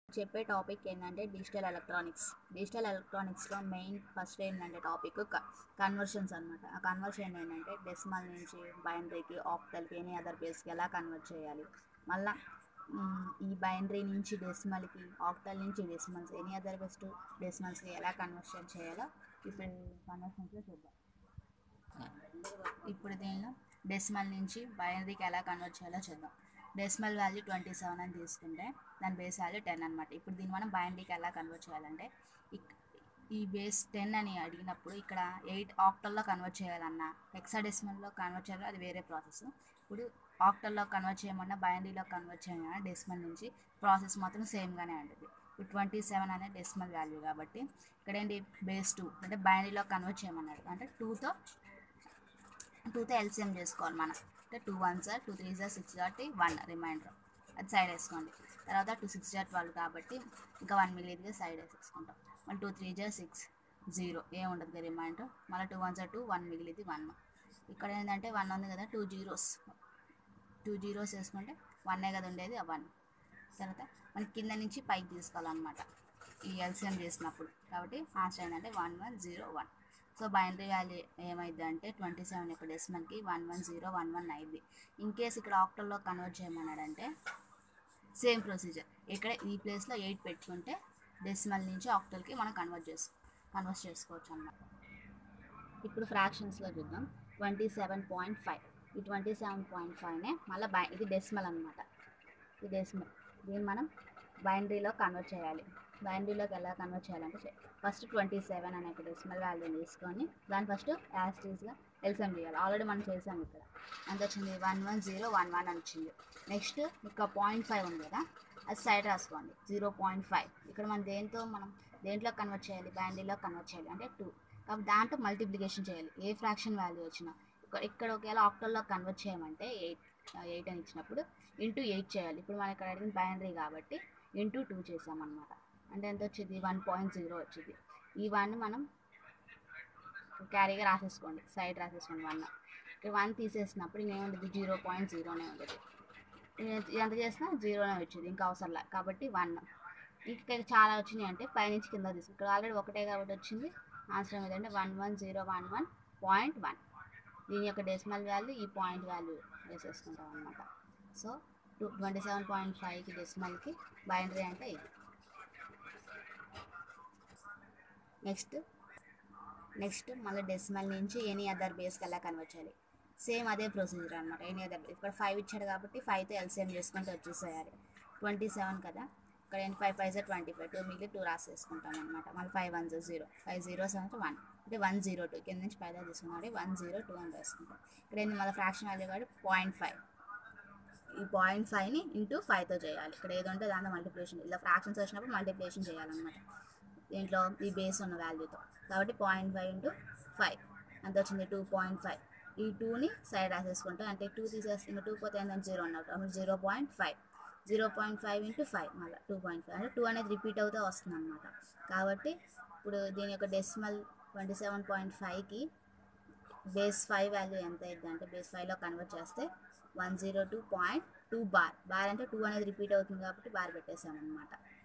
చెప్పే టాపిక్ ఏంటంటే digital electronics digital ఎలక్ట్రానిక్స్లో మెయిన్ ఫస్ట్ ఏంటంటే టాపిక్ కన్వర్షన్స్ అనమాట ఆ కన్వర్షన్ ఏంటంటే డెసిమల్ నుంచి బైనరీకి ఆక్టల్కి ఎనీ అదర్ బేస్కి ఎలా కన్వర్ట్ చేయాలి మళ్ళీ ఈ బైనరీ నుంచి డెసిమల్కి ఆక్టల్ నుంచి decimals any other base to డెసిమల్స్కి ఎలా కన్వర్షన్ చేయాలో ఇప్పుడు కన్వర్షన్స్లో చూద్దాం ఇప్పుడు దీనిలో డెసిమల్ నుంచి బైనరీకి ఎలా కన్వర్ట్ చేయాలో చూద్దాం డెసిమల్ వాల్యూ ట్వంటీ సెవెన్ అని తీసుకుంటే దాని బేస్ వాల్యూ టెన్ అనమాట ఇప్పుడు దీన్ని మనం బైనరీకి ఎలా కన్వర్ట్ చేయాలంటే ఇక్- ఈ బేస్ టెన్ అని అడిగినప్పుడు ఇక్కడ ఎయిట్ ఆక్టల్లో కన్వర్ట్ చేయాలన్నా హెక్సాడెసిమల్లో కన్వర్ట్ చేయాలో అది వేరే ప్రాసెస్ ఇప్పుడు ఆక్టల్లో కన్వర్ట్ చేయమన్నా బైనరీలో కన్వర్ట్ చేయమన్నా డెసిమల్ నుంచి ప్రాసెస్ మాత్రం సేమ్గానే ఉంటుంది ఇప్పుడు ట్వంటీ సెవెన్ అనే డెసిమల్ వాల్యూ కాబట్టి ఇక్కడ ఏంటి బేస్ టూ అంటే బైనరీలో కన్వర్ట్ చేయమన్నాడు అంటే టూతో టూతో ఎల్సిఎం చేసుకోవాలి మనం అంటే టూ వన్ సార్ టూ త్రీ జార్ సిక్స్ జార్ వన్ రిమైండర్ అది సైడ్ వేసుకోండి తర్వాత టూ సిక్స్ జార్ ట్వెల్వ్ కాబట్టి ఇంకా వన్ మిగిలిదిగా సైడ్ వేసేసుకుంటాం మళ్ళీ టూ త్రీ జార్ సిక్స్ జీరో ఏం ఉండదు రిమైండర్ మళ్ళీ టూ వన్ జార్ టూ వన్ మిగిలిది వన్ ఇక్కడ ఏంటంటే వన్ ఉంది కదా టూ జీరోస్ టూ జీరోస్ వేసుకుంటే వన్నే కదా ఉండేది ఆ వన్ తర్వాత మనకి కింద నుంచి పైకి తీసుకోవాలన్నమాట ఈ ఎల్సిఎం చేసినప్పుడు కాబట్టి ఆన్సర్ ఏంటంటే one one zero one so binary value ఏమైంది అంటే ట్వంటీ సెవెన్ యొక్క డెసిమల్కి one one zero one one అయింది ఇన్ కేస్ ఇక్కడ ఆక్టల్లో కన్వర్ట్ చేయమన్నాడంటే సేమ్ ప్రొసీజర్ ఇక్కడ ఈ ప్లేస్లో ఎయిట్ పెట్టుకుంటే డెసిమల్ నుంచి ఆక్టల్కి మనం కన్వర్ట్ చేసు కన్వర్ట్ చేసుకోవచ్చు అన్నమాట ఇప్పుడు ఫ్రాక్షన్స్లో చూద్దాం ట్వంటీ సెవెన్ పాయింట్ ఫైవ్ ఈ ట్వంటీ సెవెన్ పాయింట్ ఫైవ్నే మళ్ళీ బై ఇది డెసిమల్ అనమాట ఇది డెసిమల్ దీన్ని మనం బైనరీలో కన్వర్ట్ చేయాలి బైనరీలోకి ఎలా కన్వర్ట్ చేయాలంటే ఫస్ట్ ట్వంటీ సెవెన్ అనే ఒక డెసిమల్ వాల్యూ తీసుకొని దాన్ని ఫస్ట్ యాస్టీస్గా ఎల్సిఎం చేయాలి ఆల్రెడీ మనం చేసాం ఇక్కడ ఎంత వచ్చింది one one zero one one అని వచ్చింది నెక్స్ట్ ఇక్కడ పాయింట్ ఫైవ్ ఉంది కదా అది సైడ్ రాసుకోండి జీరో పాయింట్ ఫైవ్ ఇక్కడ మనం దేంతో మనం దేంట్లో కన్వర్ట్ చేయాలి బైనరీలో కన్వర్ట్ చేయాలి అంటే టూ కాబట్టి దాంట్లో మల్టిప్లికేషన్ చేయాలి ఏ ఫ్రాక్షన్ వాల్యూ వచ్చినా ఇక్కడ ఇక్కడ ఒకవేళ ఆక్టల్లో కన్వర్ట్ చేయమంటే ఎయిట్ ఎయిట్ అని ఇచ్చినప్పుడు ఇంటూ ఎయిట్ చేయాలి ఇప్పుడు మనం ఇక్కడ అడిగిన బైనరీ కాబట్టి ఇంటూ టూ చేసామన్నమాట అంటే ఎంత వచ్చింది వన్ పాయింట్ జీరో వచ్చింది ఈ వన్ మనం క్యారీగా రాసేసుకోండి సైడ్ రాసేసుకోండి వన్ ఇక్కడ వన్ తీసేసినప్పుడు ఇంకేముంటుంది జీరో పాయింట్ జీరోనే ఉంటుంది ఇది ఎంత చేసినా జీరోనే వచ్చింది ఇంకా అవసరంలే కాబట్టి వన్ ఇంకా చాలా వచ్చినాయి అంటే పైనుంచి కింద తీసుకు ఇక్కడ ఆల్రెడీ ఒకటే కాబట్టి వచ్చింది ఆన్సర్ ఏమిటంటే one one zero one one point one దీని యొక్క డెసిమల్ వాల్యూ ఈ పాయింట్ వాల్యూ వేసేసుకుంటాం అనమాట so two twenty seven point ఫైవ్కి డెసిమల్కి బైనరీ అంటే ఇది నెక్స్ట్ నెక్స్ట్ మళ్ళీ డెసిమల్ నుంచి ఎనీ అదర్ బేస్కి ఎలా కన్వర్ట్ చేయాలి సేమ్ అదే ప్రొసీజర్ అనమాట ఎనీ అదర్ ఇక్కడ ఫైవ్ ఇచ్చాడు కాబట్టి ఫైవ్తో ఎల్సిఎం చేసుకుంటే వచ్చేసేయాలి ట్వంటీ సెవెన్ కదా ఇక్కడ ఏంటి ఫైవ్ ఫైవ్ సార్ ట్వంటీ ఫైవ్ టూ మిగిలి టూ రాసేసుకుంటాం అనమాట మళ్ళీ five one zero five zeros అంటే వన్ అంటే వన్ జీరో టూ కింద నుంచి పైదా తీసుకున్నాడు వన్ జీరో టూ అని రాసుకుంటాం ఇక్కడ ఏంటి మళ్ళీ ఫ్రాక్షన్ వాల్యూ కాబట్టి పాయింట్ ఫైవ్ ఈ పాయింట్ ఫైవ్ని ఇంటూ ఫైవ్తో చేయాలి ఇక్కడ ఏదో ఉంటే దాంట్లో మల్టిప్లికేషన్ ఇలా ఫ్రాక్షన్స్ వచ్చినప్పుడు మల్టిప్లికేషన్ చేయాలన్నమాట దీంట్లో ఈ బేస్ ఉన్న వాల్యూతో కాబట్టి పాయింట్ ఫైవ్ ఇంటూ ఫైవ్ ఎంత వచ్చింది టూ పాయింట్ ఫైవ్ ఈ టూని సైడ్ రాసేసుకుంటాం అంటే టూ తీసేస్తే ఇంకా టూ పోతే ఏంటంటే జీరో అన్నట్టు అప్పుడు zero point five zero point five into five మళ్ళీ టూ పాయింట్ ఫైవ్ అంటే టూ అనేది రిపీట్ అవుతూ వస్తుంది అనమాట కాబట్టి ఇప్పుడు దీని యొక్క డెసిమల్ ట్వంటీ సెవెన్ పాయింట్ ఫైవ్కి బేస్ ఫైవ్ వాల్యూ ఎంత అయింది అంటే బేస్ ఫైవ్లో కన్వర్ట్ చేస్తే one zero two point two bar bar అంటే టూ అనేది రిపీట్ అవుతుంది కాబట్టి బార్ పెట్టేసాం అనమాట